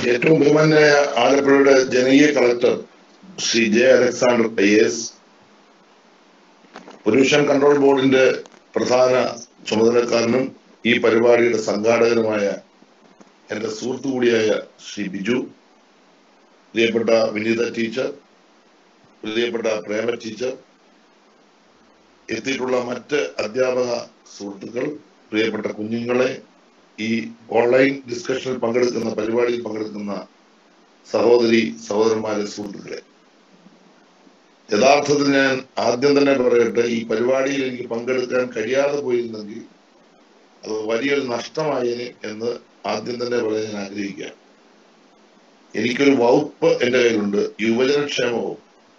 ഏറ്റവും ബഹുമാനായ ആലപ്പുഴയുടെ ജനകീയ collector Shri J Alexander I S pollution control ബോർഡിന്റെ പ്രധാന ചുമതലക്കാരനും ഈ പരിപാടിയുടെ സംഘാടകനുമായ എന്റെ സുഹൃത്തു കൂടിയായ ശ്രീ ബിജു പ്രിയപ്പെട്ട വിനീത ടീച്ചർ പ്രിയപ്പെട്ട പ്രേമ ടീച്ചർ എത്തിയിട്ടുള്ള മറ്റ് അധ്യാപക സുഹൃത്തുക്കൾ പ്രിയപ്പെട്ട കുഞ്ഞുങ്ങളെ ഈ ഓൺലൈൻ ഡിസ്കഷനിൽ പങ്കെടുക്കുന്ന പരിപാടിയിൽ പങ്കെടുക്കുന്ന സഹോദരി സഹോദരന്മാരെ സുഹൃത്തുക്കളെ യഥാർത്ഥത്തിൽ ഞാൻ ആദ്യം തന്നെ പറയട്ടെ ഈ പരിപാടിയിൽ എനിക്ക് പങ്കെടുക്കാൻ കഴിയാതെ പോയിരുന്നെങ്കിൽ അത് വലിയൊരു നഷ്ടമായേനെ എന്ന് ആദ്യം തന്നെ പറയാൻ ഞാൻ ആഗ്രഹിക്കുകയാണ് എനിക്കൊരു വകുപ്പ് എന്റെ കയ്യിലുണ്ട് യുവജനക്ഷേമ വകുപ്പ്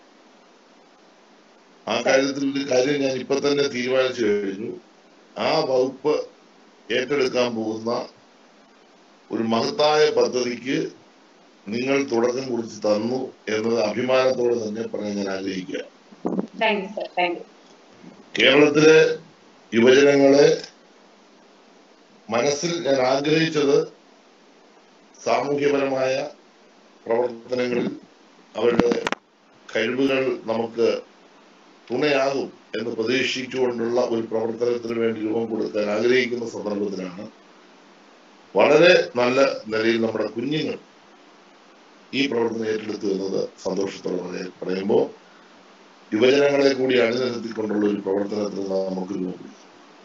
ആ കാര്യത്തിൽ ഒരു കാര്യം ഞാൻ ഇപ്പൊ തന്നെ തീരുമാനിച്ചു കഴിഞ്ഞു ആ വകുപ്പ് ഏറ്റെടുക്കാൻ പോകുന്ന ഒരു മഹത്തായ പദ്ധതിക്ക് നിങ്ങൾ തുടക്കം കുറിച്ച് തന്നു എന്നത് അഭിമാനത്തോടെ തന്നെ പറയാൻ ഞാൻ ആഗ്രഹിക്കുക thank you sir thank you കേരളത്തിലെ യുവജനങ്ങളെ മനസ്സിൽ ഞാൻ ആഗ്രഹിച്ചത് സാമൂഹ്യപരമായ പ്രവർത്തനങ്ങളിൽ അവരുടെ കഴിവുകൾ നമുക്ക് തുണയാകും എന്ന് പ്രതീക്ഷിച്ചുകൊണ്ടുള്ള ഒരു പ്രവർത്തനത്തിന് വേണ്ടി രൂപം കൊടുക്കാൻ ആഗ്രഹിക്കുന്ന സന്ദർഭത്തിലാണ് വളരെ നല്ല നിലയിൽ നമ്മുടെ കുഞ്ഞുങ്ങൾ ഈ പ്രവർത്തനം ഏറ്റെടുത്തു എന്നത് സന്തോഷത്തോടെ പറയാ- പറയുമ്പോൾ യുവജനങ്ങളെ കൂടി അണിനിരത്തിക്കൊണ്ടുള്ള ഒരു പ്രവർത്തനത്തിന് നമുക്ക് രൂപം കൊടുക്കും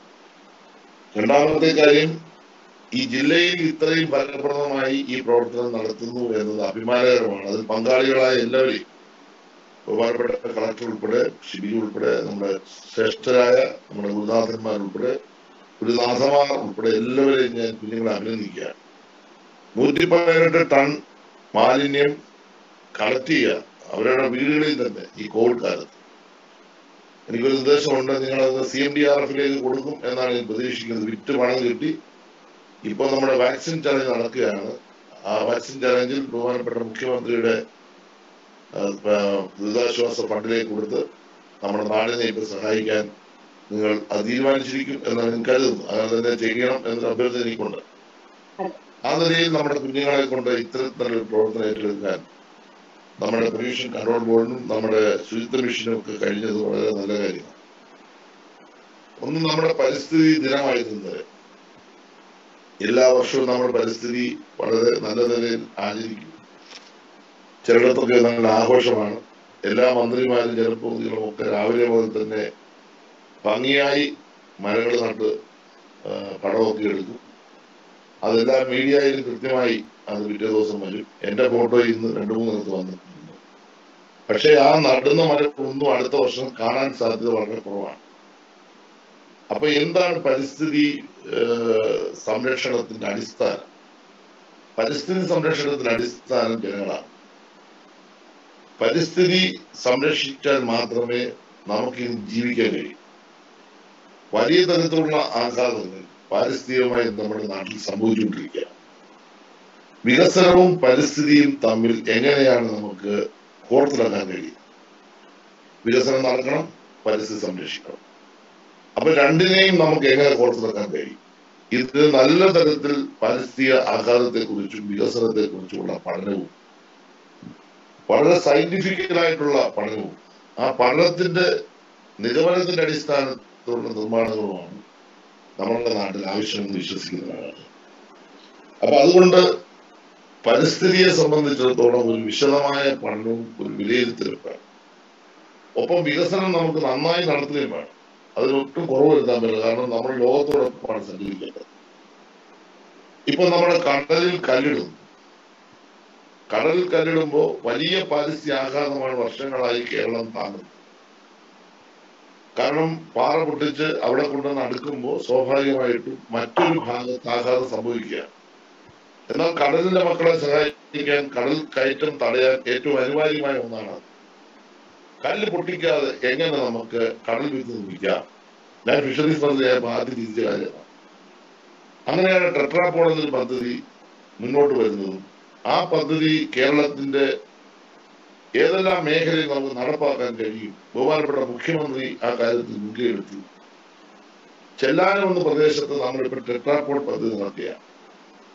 രണ്ടാമത്തെ കാര്യം ഈ ജില്ലയിൽ ഇത്രയും ഫലപ്രദമായി ഈ പ്രവർത്തനം നടത്തുന്നു എന്നത് അഭിമാനകരമാണ് അതിൽ പങ്കാളികളായ എല്ലാവരെയും ബഹുമാനപ്പെട്ട കളക്ടർ ഉൾപ്പെടെ ഷിബി ഉൾപ്പെടെ നമ്മുടെ ശ്രേഷ്ഠരായ നമ്മുടെ ഗുരുനാഥന്മാർ ഉൾപ്പെടെ ഗുരുനാഥമാർ ഉൾപ്പെടെ എല്ലാവരെയും ഞാൻ കുഞ്ഞുങ്ങളെ അഭിനന്ദിക്കുകയാണ് നൂറ്റി പതിനെട്ട് ടൺ മാലിന്യം കളക്ട് ചെയ്യുക അവരുടെ വീടുകളിൽ തന്നെ ഈ കോവിഡ് കാലത്ത് എനിക്കൊരു നിർദ്ദേശമുണ്ട് നിങ്ങളത് സി എം ഡി ആർ എഫിലേക്ക് കൊടുക്കും എന്നാണ് ഞാൻ പ്രതീക്ഷിക്കുന്നത് വിറ്റ് പണം കിട്ടി ഇപ്പൊ നമ്മുടെ വാക്സിൻ ചലഞ്ച് നടക്കുകയാണ് ആ വാക്സിൻ ചലഞ്ചിൽ ബഹുമാനപ്പെട്ട മുഖ്യമന്ത്രിയുടെ ആ, ആ, ദുരിതാശ്വാസ ഫണ്ടിലേക്ക് കൊടുത്ത് നമ്മുടെ നാടിനെ ഇപ്പൊ സഹായിക്കാൻ നിങ്ങൾ അത് തീരുമാനിച്ചിരിക്കും എന്നാണ് ഞാൻ കരുതുന്നു അങ്ങനെ തന്നെ ചെയ്യണം എന്നൊരു അഭ്യർത്ഥന എനിക്കുണ്ട് ആ നിലയിൽ നമ്മുടെ കുഞ്ഞുങ്ങളെ കൊണ്ട് ഇത്തരം നല്ലൊരു പ്രവർത്തനം ഏറ്റെടുക്കാൻ നമ്മുടെ പൊല്യൂഷൻ കൺട്രോൾ ബോർഡിനും നമ്മുടെ ശുചിത്വ മിഷനും ഒക്കെ കഴിഞ്ഞത് വളരെ നല്ല കാര്യമാണ് ഒന്ന് നമ്മുടെ പരിസ്ഥിതി ദിനമായിരുന്നത് എല്ലാ വർഷവും നമ്മുടെ പരിസ്ഥിതി വളരെ നല്ല നിലയിൽ ആചരിക്കും ചിലയിടത്തൊക്കെ നല്ല ആഘോഷമാണ് എല്ലാ മന്ത്രിമാരും ജനപ്രതിനിധികളും ഒക്കെ രാവിലെ മുതൽ തന്നെ ഭംഗിയായി മരങ്ങൾ നട്ട് ആ, പടമൊക്കെ എടുക്കും അതെല്ലാം മീഡിയയിലും കൃത്യമായി അത് പിറ്റേ ദിവസം വരും എന്റെ ഫോട്ടോ ഇന്ന് രണ്ടു മൂന്നിടത്ത് വന്നിട്ടുണ്ട് പക്ഷെ ആ നടുന്ന മരം ഒന്നും അടുത്ത വർഷം കാണാൻ സാധ്യത വളരെ കുറവാണ് അപ്പൊ എന്താണ് പരിസ്ഥിതി ഏഹ്, സംരക്ഷണത്തിന്റെ അടിസ്ഥാനം പരിസ്ഥിതി സംരക്ഷണത്തിന്റെ അടിസ്ഥാനം ജനങ്ങളാണ് പരിസ്ഥിതി സംരക്ഷിച്ചാൽ മാത്രമേ നമുക്ക് ഇനി ജീവിക്കാൻ കഴിയൂ വലിയ തരത്തിലുള്ള ആഘാതങ്ങൾ പാരിസ്ഥിതികമായി നമ്മുടെ നാട്ടിൽ സംഭവിച്ചുകൊണ്ടിരിക്കുക വികസനവും പരിസ്ഥിതിയും തമ്മിൽ എങ്ങനെയാണ് നമുക്ക് കോർത്തിറക്കാൻ കഴിയുക വികസനം നടക്കണം പരിസ്ഥിതി സംരക്ഷിക്കണം അപ്പൊ രണ്ടിനെയും നമുക്ക് എങ്ങനെ കോർത്തിറക്കാൻ കഴിയും ഇത് നല്ല തരത്തിൽ പാരിസ്ഥിതിക ആഘാതത്തെ കുറിച്ചും വികസനത്തെ കുറിച്ചുമുള്ള പഠനവും വളരെ സയന്റിഫിക്കലായിട്ടുള്ള പഠനവും ആ പഠനത്തിന്റെ നിഗമനത്തിന്റെ അടിസ്ഥാനത്തിലുള്ള നിർമ്മാണങ്ങളുമാണ് നമ്മുടെ നാട്ടിൽ ആവശ്യമെന്ന് വിശ്വസിക്കുന്നതാണ് അപ്പൊ അതുകൊണ്ട് പരിസ്ഥിതിയെ സംബന്ധിച്ചിടത്തോളം ഒരു വിശദമായ പഠനവും ഒരു വിലയിരുത്തലും വേണം ഒപ്പം വികസനം നമുക്ക് നന്നായി നടത്തുകയും വേണം അതിനൊട്ടും കുറവ് വരുത്താൻ പറ്റില്ല കാരണം നമ്മൾ ലോകത്തോടൊപ്പമാണ് സഞ്ചരിക്കേണ്ടത് ഇപ്പൊ നമ്മുടെ കടലിൽ കല്ലിടുന്നു കടലിൽ കല്ലിടുമ്പോൾ വലിയ പാരിസ്ഥിതിക ആഘാതമാണ് വർഷങ്ങളായി കേരളം താങ്ങുന്നത് കാരണം പാറ പൊട്ടിച്ച് അവിടെ കൊണ്ടുവന്ന് അടുക്കുമ്പോൾ സ്വാഭാവികമായിട്ടും മറ്റൊരു ഭാഗത്ത് ആഘാതം സംഭവിക്കുകയാണ് എന്നാൽ കടലിലെ മക്കളെ സഹായിക്കാൻ കടൽ കയറ്റം തടയാൻ ഏറ്റവും അനിവാര്യമായ ഒന്നാണ് അത്. കല്ല് പൊട്ടിക്കാതെ എങ്ങനെ നമുക്ക് കടൽ വിത്ത് നിർമ്മിക്കാം ഞാൻ ഫിഷറീസ് മന്ത്രിയായപ്പോൾ ആദ്യം ചിന്തിച്ച കാര്യമാണ് അങ്ങനെയാണ് ടെട്രാപോൾ എന്നൊരു പദ്ധതി മുന്നോട്ട് വരുന്നതും ആ പദ്ധതി കേരളത്തിന്റെ ഏതെല്ലാം മേഖലയിൽ നമുക്ക് നടപ്പാക്കാൻ കഴിയും ബഹുമാനപ്പെട്ട മുഖ്യമന്ത്രി ആ കാര്യത്തിൽ മുൻകൈയെടുത്തു ചെല്ലാനം എന്ന പ്രദേശത്ത് നമ്മളിപ്പോൾ ടെട്രാപോൾ പദ്ധതി നടത്തിയാണ്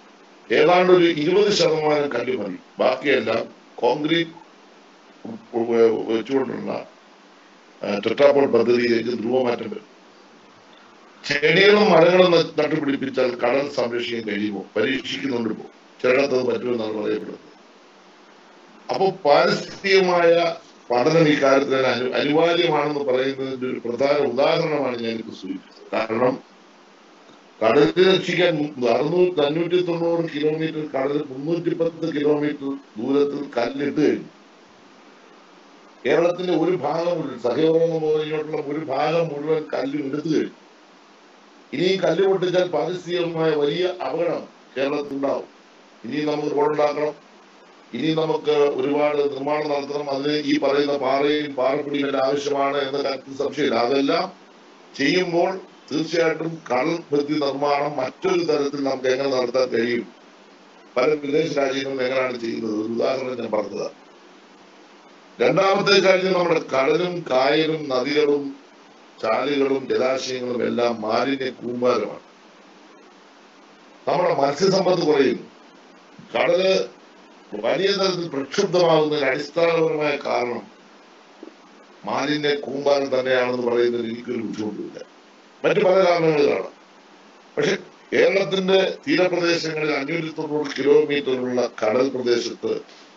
ഏതാണ്ട് ഒരു ഇരുപത് ശതമാനം കല്ല് മതി ബാക്കിയെല്ലാം കോൺക്രീറ്റ് വെച്ചുകൊണ്ടുള്ള ടെട്രാപോൾ പദ്ധതിയിലേക്ക് ധ്രുവമാറ്റം വരും ചെടികളും മരങ്ങളും ന- നട്ടുപിടിപ്പിച്ചാൽ കടൽ സംരക്ഷിക്കാൻ കഴിയുമോ പരീക്ഷിക്കുന്നുണ്ട് ഇപ്പോൾ ചിലയിടത്ത് അത് പറ്റുമെന്നാണ് പറയപ്പെടുന്നത് അപ്പോൾ പാരിസ്ഥിതികമായ പഠനം ഇക്കാര്യത്തിൽ അനു അനിവാര്യമാണെന്ന് പറയുന്നതിന്റെ ഒരു പ്രധാന ഉദാഹരണമാണ് ഞാൻ ഇപ്പോൾ സൂചിപ്പിച്ചത് കാരണം കടലിനെ രക്ഷിക്കാൻ മു- അറുന്നൂറ്റി അഞ്ഞൂറ്റി തൊണ്ണൂറ് കിലോമീറ്റർ കടൽ മുന്നൂറ്റി പത്ത് കിലോമീറ്റർ ദൂരത്തിൽ കല്ലിട്ട് കഴിഞ്ഞു കേരളത്തിന്റെ ഒരു ഭാഗം മുഴുവൻ സഹയോഗം ഇങ്ങോട്ടുള്ള ഒരു ഭാഗം മുഴുവൻ കല്ല് എടുത്തു കഴിഞ്ഞു ഇനിയും കല്ല് പൊട്ടിച്ചാൽ പാരിസ്ഥിതികമായ വലിയ അപകടം കേരളത്തിൽ ഉണ്ടാവും ഇനി നമുക്ക് റോഡുണ്ടാക്കണം ഇനി നമുക്ക് ഒരുപാട് നിർമ്മാണം നടത്തണം അതിന് ഈ പറയുന്ന പാറയും പാറപ്പിടിയും എല്ലാം ആവശ്യമാണ് എന്ന കാര്യത്തിൽ സംശയമില്ല അതെല്ലാം ചെയ്യുമ്പോൾ തീർച്ചയായിട്ടും കടൽ ഭിത്തി നിർമ്മാണം മറ്റൊരു തരത്തിൽ നമുക്ക് എങ്ങനെ നടത്താൻ കഴിയും പല വിദേശ രാജ്യങ്ങളും എങ്ങനെയാണ് ചെയ്യുന്നത് ഒരു ഉദാഹരണം ഞാൻ പറഞ്ഞതാണ് രണ്ടാമത്തെ കാര്യം നമ്മുടെ കടലും കായലും നദികളും ചാലുകളും ജലാശയങ്ങളും എല്ലാം മാലിന്യ കൂമ്പാരമാണ് നമ്മുടെ മത്സ്യസമ്പത്ത് കുറയുന്നു കടല് വലിയ തരത്തിൽ പ്രക്ഷുബ്ധമാകുന്നതിന് അടിസ്ഥാനപരമായ കാരണം മാലിന്യ കൂമ്പാരം തന്നെയാണെന്ന് പറയുന്നതിൽ എനിക്കൊരു ബുദ്ധിമുട്ടില്ല മറ്റു പല കാരണങ്ങൾ കാണാം പക്ഷെ കേരളത്തിന്റെ തീരപ്രദേശങ്ങളിൽ അഞ്ഞൂറ്റി തൊണ്ണൂറ് കിലോമീറ്ററുള്ള കടൽ പ്രദേശത്ത്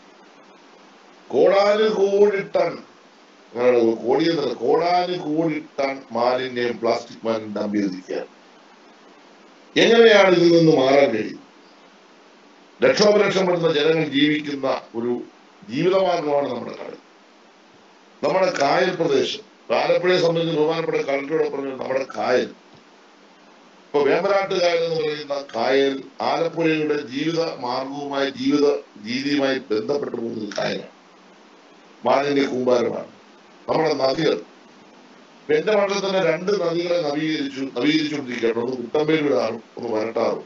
കോടാനുകോടി ടൺ അങ്ങനെ കോടിയെന്നല്ല കോടാനുകോടി ടൺ മാലിന്യം പ്ലാസ്റ്റിക് മാലിന്യം ഡംപ് ചെയ്തിരിക്കുകയാണ് എങ്ങനെയാണ് ഇതിൽ നിന്ന് മാറാൻ കഴിയും ലക്ഷോപലക്ഷം വരുന്ന ജനങ്ങൾ ജീവിക്കുന്ന ഒരു ജീവിതമാർഗമാണ് നമ്മുടെ കടൽ നമ്മുടെ കായൽ പ്രദേശം ആലപ്പുഴയെ സംബന്ധിച്ച് ബഹുമാനപ്പെട്ട കളക്ടറോട് പറഞ്ഞു നമ്മുടെ കായൽ ഇപ്പൊ വേമ്പനാട്ട് കായൽ എന്ന് പറയുന്ന കായൽ ആലപ്പുഴയുടെ ജീവിത മാർഗവുമായി ജീവിത രീതിയുമായി ബന്ധപ്പെട്ടു പോകുന്ന ഒരു കായലാണ് മാലിന്യ കൂമ്പാരമാണ് നമ്മുടെ നദികൾ ഇപ്പൊ എന്റെ മണ്ഡലത്തിൽ തന്നെ രണ്ട് നദികളെ നവീകരിച്ചു നവീകരിച്ചുകൊണ്ടിരിക്കുകയാണ് ഒന്ന് കുട്ടമ്പേരൂരാറും ഒന്ന് വരട്ടാറും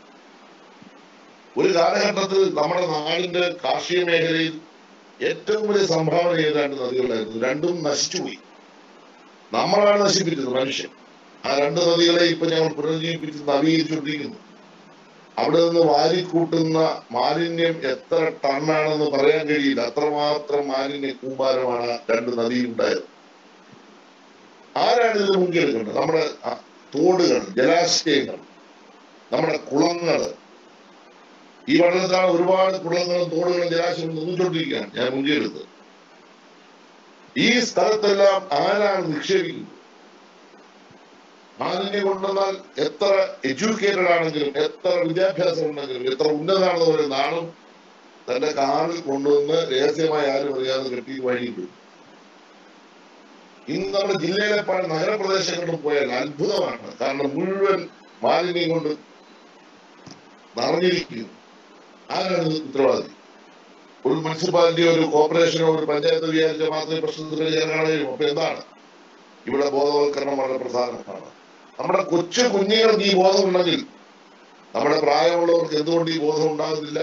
ഒരു കാലഘട്ടത്തിൽ നമ്മുടെ നാടിന്റെ കാർഷിക മേഖലയിൽ ഏറ്റവും വലിയ സംഭാവന ചെയ്ത രണ്ട് നദികളായിരുന്നു രണ്ടും നശിച്ചുപോയി നമ്മളാണ് നശിപ്പിച്ചത് മനുഷ്യൻ ആ രണ്ട് നദികളെ ഇപ്പൊ ഞങ്ങൾ പുനർജീവിപ്പിച്ച് നവീകരിച്ചുകൊണ്ടിരിക്കുന്നു അവിടെ നിന്ന് വാരിക്കൂട്ടുന്ന മാലിന്യം എത്ര ടണ്ണാണെന്ന് പറയാൻ കഴിയില്ല അത്രമാത്രം മാലിന്യ കൂമ്പാരമാണ് രണ്ട് നദിയിൽ ഉണ്ടായത് ആരാണ് ഇത് മുൻകെടുക്കേണ്ടത് നമ്മുടെ ആ, തോടുകൾ ജലാശയങ്ങൾ നമ്മുടെ കുളങ്ങൾ ഈ പഠനത്താണ് ഒരുപാട് കുളങ്ങളും തോടുകളും ജലാശയങ്ങളും നിർമ്മിച്ചുകൊണ്ടിരിക്കുകയാണ് ഞാൻ മുൻകൈയെടുത്തത് ഈ സ്ഥലത്തെല്ലാം ആരാണ് നിക്ഷേപിക്കുന്നത് മാലിന്യം കൊണ്ടുവന്നാൽ എത്ര എഡ്യൂക്കേറ്റഡ് ആണെങ്കിലും എത്ര വിദ്യാഭ്യാസം ഉണ്ടെങ്കിലും എത്ര ഉന്നതാണെന്ന് പറയുന്ന ആളും തന്റെ കാറിൽ കൊണ്ടുവന്ന് രഹസ്യമായി ആരും അറിയാതെ കെട്ടി വഴിയിട്ടു ഇന്ന് നമ്മുടെ ജില്ലയിലെ പല നഗരപ്രദേശങ്ങളിലും പോയാൽ അത്ഭുതമാണ് കാരണം മുഴുവൻ മാലിന്യം കൊണ്ട് നിറഞ്ഞിരിക്കുന്നു ആരാണ് ഇത് ഉത്തരവാദി ഒരു മുനിസിപ്പാലിറ്റിയോ ഒരു കോർപ്പറേഷനോ ഒരു പഞ്ചായത്ത് വിചാരിച്ചാൽ മാത്രമേ പ്രശ്നത്തിൽ പരിഹാരം കഴിയും അപ്പൊ എന്താണ് ഇവിടെ ബോധവൽക്കരണം വളരെ പ്രധാനമാണ് നമ്മുടെ കൊച്ചു കുഞ്ഞുങ്ങൾക്ക് ഈ ബോധം ഉണ്ടെങ്കിൽ നമ്മുടെ പ്രായമുള്ളവർക്ക് എന്തുകൊണ്ട് ഈ ബോധം ഉണ്ടാകുന്നില്ല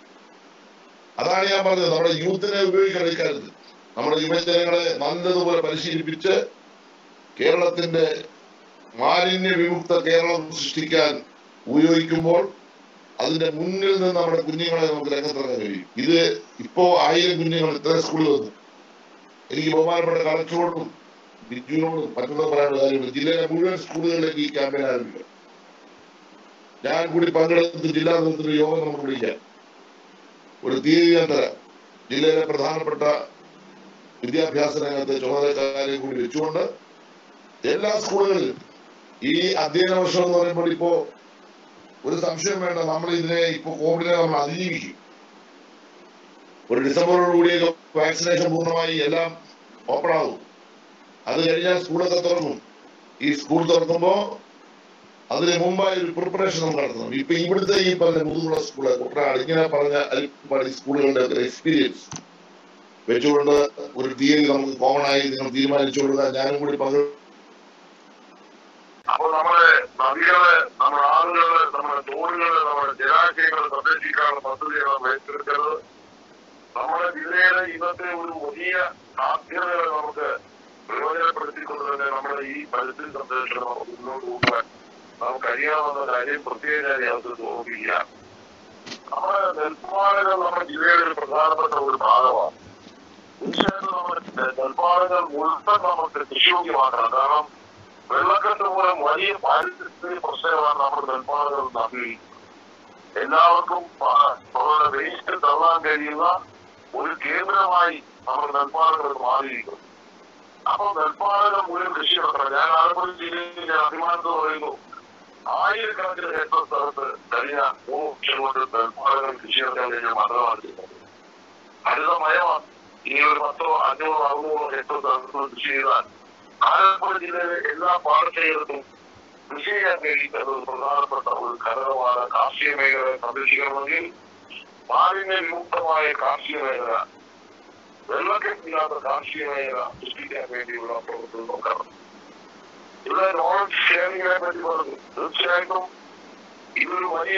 അതാണ് ഞാൻ പറഞ്ഞത് നമ്മുടെ യൂത്തിനെ ഉപയോഗിക്കണം ഇക്കാര്യത്തിൽ നമ്മുടെ യുവജനങ്ങളെ നല്ലതുപോലെ പരിശീലിപ്പിച്ച് കേരളത്തിന്റെ മാലിന്യ വിമുക്ത കേരളം സൃഷ്ടിക്കാൻ ഉപയോഗിക്കുമ്പോൾ അതിന്റെ മുന്നിൽ നിന്ന് നമ്മുടെ കുഞ്ഞുങ്ങളെ നമുക്ക് രംഗത്തിറങ്ങാൻ കഴിയും ഇത് ഇപ്പോ ആയിരം കുഞ്ഞുങ്ങൾ ഇത്ര സ്കൂളിൽ വന്നു എനിക്ക് ബഹുമാനപ്പെട്ട കളക്ടറോടും ബിജുവിനോടും മറ്റൊന്നും പറയാനുള്ള കാര്യമില്ല ജില്ലയിലെ മുഴുവൻ സ്കൂളുകളിലേക്ക് ഈ ക്യാമ്പയിൻ ആരംഭിക്കാം ഞാൻ കൂടി പങ്കെടുത്ത് ജില്ലാ നേതൃത്വത്തിൽ യോഗം നമുക്ക് വിളിക്കാം ഒരു തീയതി ഞാൻ തരാം ജില്ലയിലെ പ്രധാനപ്പെട്ട വിദ്യാഭ്യാസ രംഗത്തെ ചുമതലക്കാരെ കൂടി വെച്ചുകൊണ്ട് എല്ലാ സ്കൂളുകളിലും ഈ അധ്യയന വർഷം എന്ന് പറയുമ്പോൾ ഇപ്പോ ഒരു സംശയം വേണ്ട നമ്മൾ ഇതിനെ ഇപ്പൊ കോവിഡിനെ നമ്മൾ അതിജീവിക്കും ഒരു ഡിസംബറോടുകൂടിയൊക്കെ വാക്സിനേഷൻ പൂർണ്ണമായി എല്ലാം ഓപ്പൺ ആകും അത് കഴിഞ്ഞാൽ സ്കൂളൊക്കെ തുറക്കും ഈ സ്കൂൾ തുറക്കുമ്പോ അതിന് മുമ്പായി ഒരു പ്രിപ്പറേഷൻ നമുക്ക് നടത്തണം ഇപ്പൊ ഇവിടുത്തെ ഈ പറഞ്ഞ മുതുകുള സ്കൂള് കുട്ടനാട് ഇങ്ങനെ പറഞ്ഞ അരിപ്പാടി സ്കൂളുകളുടെ ഒരു എക്സ്പീരിയൻസ് വെച്ചുകൊണ്ട് ഒരു തീയതി നമുക്ക് കോമൺ ആയി നിങ്ങൾ തീരുമാനിച്ചു കൊടുക്കുക ഞാനും കൂടി പങ്കെടു അപ്പൊ നമ്മുടെ നദികള് നമ്മുടെ ആറുകള് നമ്മുടെ തോടുകള് നമ്മുടെ ജലാശയങ്ങൾ സംരക്ഷിക്കാനുള്ള പദ്ധതികൾ ഏറ്റെടുക്കരുത് നമ്മുടെ ജില്ലയിലെ ഇന്നത്തെ ഒരു വലിയ സാധ്യതകളെ നമുക്ക് പ്രയോജനപ്പെടുത്തിക്കൊണ്ട് തന്നെ നമ്മുടെ ഈ പരിസ്ഥിതി സംരക്ഷണം നമുക്ക് മുന്നോട്ട് കൊണ്ടുപോകാൻ നമുക്ക് കഴിയാവുന്ന കാര്യം പ്രത്യേക കാര്യം അവർക്ക് ഓർമ്മിക്കുക നമ്മുടെ നെൽപ്പാടകൾ നമ്മുടെ ജില്ലയുടെ ഒരു പ്രധാനപ്പെട്ട ഒരു ഭാഗമാണ് തീർച്ചയായിട്ടും നമ്മുടെ നെൽപ്പാടങ്ങൾ മുഴുവൻ നമുക്ക് കൃഷിയോഗ്യമാക്കണം കാരണം വെള്ളക്കെട്ട് മൂലം വലിയ പാരിസ്ഥിതിക പ്രശ്നമാണ് നമ്മുടെ നെൽപ്പാടകൾ നവീകരിക്കുന്നത് എല്ലാവർക്കും അവരുടെ വേസ്റ്റ് തള്ളാൻ കഴിയുന്ന ഒരു കേന്ദ്രമായി നമ്മുടെ നെൽപ്പാടങ്ങൾ മാറിയിരിക്കുന്നു അപ്പൊ നെൽപ്പാടകൾ മുഴുവൻ കൃഷി നടത്തണം ഞാൻ ആലപ്പുഴ ജില്ലയിൽ ഞാൻ അഭിമാനത്തോട് പറയുന്നു ആയിരക്കണക്കിന് ഹെക്ടർ സ്ഥലത്ത് കഴിഞ്ഞ മൂന്ന് വർഷം കൊണ്ട് നെൽപ്പാടങ്ങൾ കൃഷി നടത്താൻ കഴിഞ്ഞ മണ്ഡലമാണ് ചെയ്യുന്നത് ഹരിതമയമാണ് ഇനി ഒരു പത്തോ അഞ്ഞൂറോ അറുന്നൂറോ ഹെക്ടർ സ്ഥലത്ത് കൃഷി ചെയ്താൽ ആലപ്പുഴ ജില്ലയിലെ എല്ലാ പാടശേഖരത്തും കൃഷി ചെയ്യാൻ കഴിയും എന്നത് പ്രധാനപ്പെട്ട ഒരു ഘടകമാണ് കാർഷിക മേഖല സംരക്ഷിക്കണമെങ്കിൽ മാലിന്യ വിമുക്തമായ കാർഷിക മേഖല വെള്ളക്കെട്ടില്ലാത്ത കാർഷിക മേഖല സൃഷ്ടിക്കാൻ വേണ്ടിയുള്ള പ്രവർത്തനം നോക്കണം ഇവിടെ നോളജ് ഷെയറിങ്ങിനെ പറ്റി പറഞ്ഞു തീർച്ചയായിട്ടും ഇതൊരു വലിയ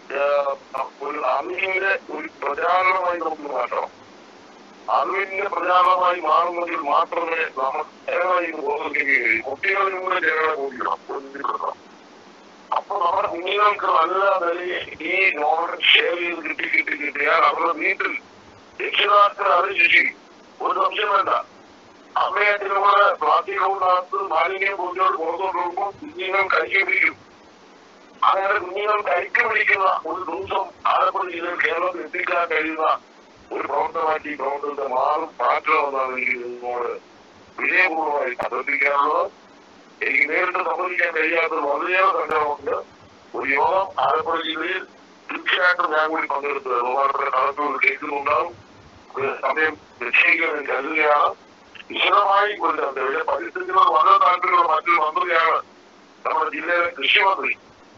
ആ, ഒരു അറിവിന്റെ ഒരു പ്രചാരണമായി നമുക്ക് മാറ്റണം അറിവിന്റെ പ്രചാരണമായി മാറുന്നതിൽ മാത്രമേ നമ്മൾ ജനങ്ങളെ ഇത് ബോധിപ്പിക്കുകയും കഴിയൂ കുട്ടികളിൽ കൂടെ ജനങ്ങളെ ബോധിക്കണം ബോധിപ്പിക്കണം അപ്പൊ നമ്മുടെ കുഞ്ഞുങ്ങൾക്ക് നല്ല നിലയിൽ ഈ നോളജ് ഷെയർ ചെയ്ത് കിട്ടി കിട്ടി കിട്ടിയാൽ അവരുടെ വീട്ടിൽ രക്ഷിതാക്കൾ അത് ശിക്ഷിക്കും ഒരു സംശയം വേണ്ട അമ്മയെ ചിലവിടെ പ്ലാസ്റ്റിക് കൊണ്ടകത്ത് മാലിന്യം കുഞ്ഞോട് പുറത്തോട്ട് പോകുമ്പോൾ കുഞ്ഞുങ്ങൾ കരിക്ക് പിടിക്കും അങ്ങനെ കുഞ്ഞുങ്ങൾ കരിക്ക് പിടിക്കുന്ന ഒരു ദിവസം ആലപ്പുഴ ജില്ലയിൽ കേരളത്തിൽ എത്തിക്കാൻ കഴിയുന്ന ഒരു പ്രവർത്തനമാക്കി ഈ പ്രവർത്തനത്തെ മാറും മാറ്റണമെന്നാണ് എനിക്ക് നിങ്ങളോട് വിജയപൂർവ്വമായി അഭ്യർത്ഥിക്കാനുള്ളത് എനിക്ക് നേരിട്ട് സംബന്ധിക്കാൻ കഴിയാത്ത വളരെയേറെ സങ്കടമുണ്ട് ഒരു യോഗം ആലപ്പുഴ ജില്ലയിൽ തീർച്ചയായിട്ടും ഞാൻ കൂടി പങ്കെടുത്തത് ബഹുമാനപ്പെട്ട കളക്ടർ കേൾക്കുന്നുണ്ടാവും ഒരു സമയം നിശ്ചയിക്കാൻ ഞാൻ കരുതുകയാണ് വിശദമായി ഒരു ചർച്ച ഇവിടെ പരിസ്ഥിതിയോട് വളരെ താല്പര്യമുള്ള മറ്റൊരു മന്ത്രിയാണ് നമ്മുടെ ജില്ലയിലെ കൃഷിമന്ത്രി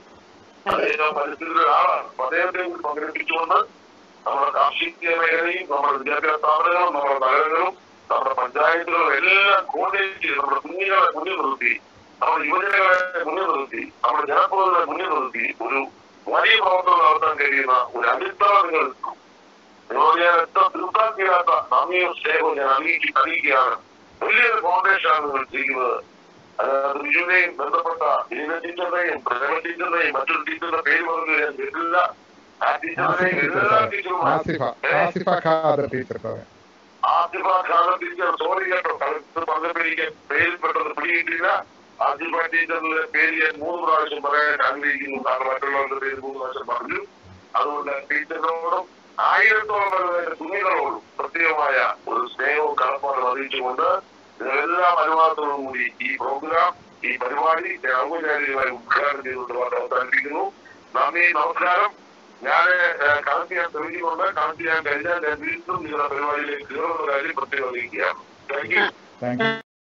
അദ്ദേഹം പരിസ്ഥിതിയുടെ ആളാണ് അപ്പൊ അദ്ദേഹത്തെ കൂടി പങ്കെടുപ്പിച്ചുകൊണ്ട് നമ്മുടെ കാർഷിക മേഖലയും നമ്മുടെ വിദ്യാഭ്യാസ സ്ഥാപനങ്ങളും നമ്മുടെ നഗരങ്ങളും നമ്മുടെ പഞ്ചായത്തുകളും എല്ലാം കോർഡിനേറ്റ് ചെയ്ത് നമ്മുടെ കുഞ്ഞുങ്ങളെ മുന്നിൽ നിർത്തി നമ്മുടെ യുവജനങ്ങളെ മുന്നിൽ നിർത്തി നമ്മുടെ ജനപ്രതിനിധികളെ മുന്നിൽ നിർത്തി ഒരു വലിയ പ്രവർത്തനം നടത്താൻ കഴിയുന്ന ഒരു അടിത്തറ നിങ്ങൾ നിങ്ങളോട് ഞാൻ എത്ര തീർക്കാൻ ചെയ്യാത്ത നന്ദിയും സ്നേഹവും ഞാൻ അറിയിച്ച് അറിയിക്കുകയാണ് വലിയൊരു ഫൗണ്ടേഷനാണ് നിങ്ങൾ ചെയ്യുന്നത് അതായത് ബിജുവിനെയും ബന്ധപ്പെട്ട ലീന ടീച്ചറിനെയും പ്രേമ ടീച്ചറിനെയും മറ്റൊരു ടീച്ചറുടെ പേര് പറഞ്ഞു ഞാൻ കേട്ടില്ല ആ ടീച്ചറിനെയും എല്ലാ ടീച്ചറും ആസിഫ ആസിഫ ഖാദർ ടീച്ചർ പറയാം ആസിഫ ഖാദർ ടീച്ചർ സോറി കേട്ടോ കളക്ടർ പറഞ്ഞപ്പോഴേക്ക് പേരിൽ പെട്ടെന്ന് പിടികിട്ടില്ല ആസിഫ ടീച്ചറിന്റെ പേര് ഞാൻ മൂന്ന് പ്രാവശ്യം പറയാൻ ആഗ്രഹിക്കുന്നു കാരണം മറ്റുള്ളവരുടെ പേര് മൂന്ന് പ്രാവശ്യം പറഞ്ഞു അതുകൊണ്ട് ടീച്ചറിനോടും ആയിരത്തോളം വരുന്ന കുഞ്ഞുങ്ങളോടും പ്രത്യേകമായ ഒരു സ്നേഹവും കടപ്പാടും അറിയിച്ചുകൊണ്ട് നിങ്ങളെല്ലാം അനുവാദത്തോടും കൂടി ഈ പ്രോഗ്രാം ഈ പരിപാടി ഞാൻ ഔപചാരികമായി ഉദ്ഘാടനം ചെയ്തുകൊണ്ട് വാർത്ത അവസാനിപ്പിക്കുന്നു നന്ദി നമസ്കാരം ഞാൻ കണക്ട് ചെയ്യാൻ ശ്രമിക്കുന്നുണ്ട് കണക്ട് ചെയ്യാൻ കഴിഞ്ഞാൽ ഞാൻ വീണ്ടും നിങ്ങളുടെ പരിപാടിയിലേക്ക് കയറുന്ന കാര്യം പ്രത്യേകം അറിയിക്കുകയാണ് താങ്ക് യു താങ്ക് യു